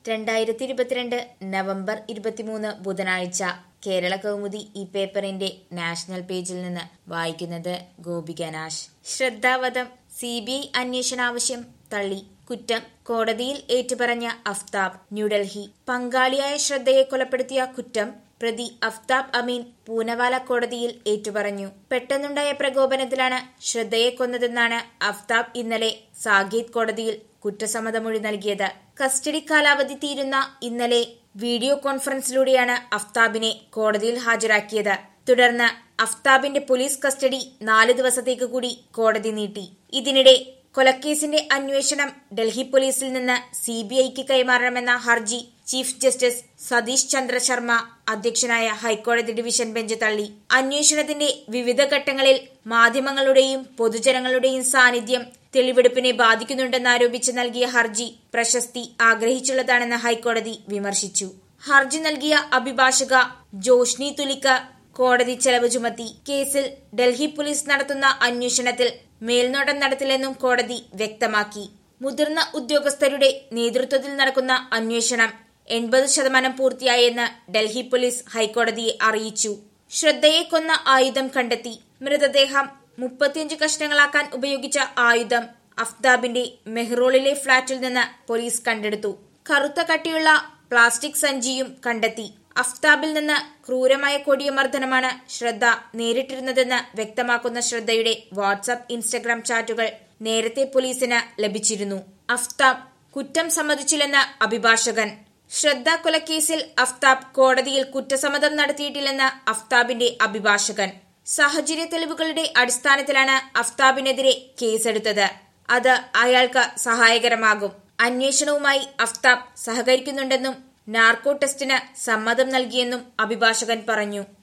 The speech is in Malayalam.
രണ്ടായിരത്തി ഇരുപത്തിരണ്ട് നവംബർ ഇരുപത്തിമൂന്ന് ബുധനാഴ്ച കേരള കൗമുദി ഈ പേപ്പറിന്റെ നാഷണൽ പേജിൽ നിന്ന് വായിക്കുന്നത് ഗോപിക നാശ് ശ്രദ്ധാവധം സി ബി ഐ അന്വേഷണാവശ്യം തള്ളി കുറ്റം കോടതിയിൽ ഏറ്റുപറഞ്ഞ അഫ്താബ് ന്യൂഡൽഹി പങ്കാളിയായ ശ്രദ്ധയെ കൊലപ്പെടുത്തിയ കുറ്റം പ്രതി അഫ്താബ് അമീൻ പൂനവാല കോടതിയിൽ ഏറ്റുപറഞ്ഞു പെട്ടെന്നുണ്ടായ പ്രകോപനത്തിലാണ് ശ്രദ്ധയെ കൊന്നതെന്നാണ് അഫ്താബ് ഇന്നലെ സാഗീത് കോടതിയിൽ കുറ്റസമ്മതമൊഴി നൽകിയത് കസ്റ്റഡി കാലാവധി തീരുന്ന ഇന്നലെ വീഡിയോ കോൺഫറൻസിലൂടെയാണ് അഫ്താബിനെ കോടതിയിൽ ഹാജരാക്കിയത് തുടർന്ന് അഫ്താബിന്റെ പോലീസ് കസ്റ്റഡി നാല് ദിവസത്തേക്ക് കൂടി കോടതി നീട്ടി ഇതിനിടെ കൊലക്കേസിന്റെ അന്വേഷണം ഡൽഹി പോലീസിൽ നിന്ന് സി ബി ഐക്ക് കൈമാറണമെന്ന ഹർജി ചീഫ് ജസ്റ്റിസ് സതീഷ് ചന്ദ്ര ശർമ്മ അധ്യക്ഷനായ ഹൈക്കോടതി ഡിവിഷൻ ബെഞ്ച് തള്ളി അന്വേഷണത്തിന്റെ വിവിധ ഘട്ടങ്ങളിൽ മാധ്യമങ്ങളുടെയും പൊതുജനങ്ങളുടെയും സാന്നിധ്യം തെളിവെടുപ്പിനെ ബാധിക്കുന്നുണ്ടെന്നാരോപിച്ച് നൽകിയ ഹർജി പ്രശസ്തി ആഗ്രഹിച്ചുള്ളതാണെന്ന് ഹൈക്കോടതി വിമർശിച്ചു ഹർജി നൽകിയ അഭിഭാഷക ജോഷ്നി തുലിക്ക് കോടതി ചെലവ് ചുമത്തി കേസിൽ ഡൽഹി പോലീസ് നടത്തുന്ന അന്വേഷണത്തിൽ മേൽനോട്ടം നടത്തില്ലെന്നും കോടതി വ്യക്തമാക്കി മുതിർന്ന ഉദ്യോഗസ്ഥരുടെ നേതൃത്വത്തിൽ നടക്കുന്ന അന്വേഷണം എൺപത് ശതമാനം പൂർത്തിയായെന്ന് ഡൽഹി പോലീസ് ഹൈക്കോടതിയെ അറിയിച്ചു ശ്രദ്ധയെ കൊന്ന ആയുധം കണ്ടെത്തി മൃതദേഹം മുപ്പത്തിയഞ്ച് കഷ്ണങ്ങളാക്കാൻ ഉപയോഗിച്ച ആയുധം അഫ്താബിന്റെ മെഹ്റോളിലെ ഫ്ളാറ്റിൽ നിന്ന് പോലീസ് കണ്ടെടുത്തു കറുത്ത കട്ടിയുള്ള പ്ലാസ്റ്റിക് സഞ്ചിയും കണ്ടെത്തി അഫ്താബിൽ നിന്ന് ക്രൂരമായ കൊടിയ മർദ്ദനമാണ് ശ്രദ്ധ നേരിട്ടിരുന്നതെന്ന് വ്യക്തമാക്കുന്ന ശ്രദ്ധയുടെ വാട്സാപ്പ് ഇൻസ്റ്റഗ്രാം ചാറ്റുകൾ നേരത്തെ പോലീസിന് ലഭിച്ചിരുന്നു അഫ്താബ് കുറ്റം സമ്മതിച്ചില്ലെന്ന് അഭിഭാഷകൻ ശ്രദ്ധ കൊലക്കേസിൽ അഫ്താബ് കോടതിയിൽ കുറ്റസമ്മതം നടത്തിയിട്ടില്ലെന്ന് അഫ്താബിന്റെ അഭിഭാഷകൻ സാഹചര്യ തെളിവുകളുടെ അടിസ്ഥാനത്തിലാണ് അഫ്താബിനെതിരെ കേസെടുത്തത് അത് അയാൾക്ക് സഹായകരമാകും അന്വേഷണവുമായി അഫ്താബ് സഹകരിക്കുന്നുണ്ടെന്നും നാർക്കോ ടെസ്റ്റിന് സമ്മതം നൽകിയെന്നും അഭിഭാഷകൻ പറഞ്ഞു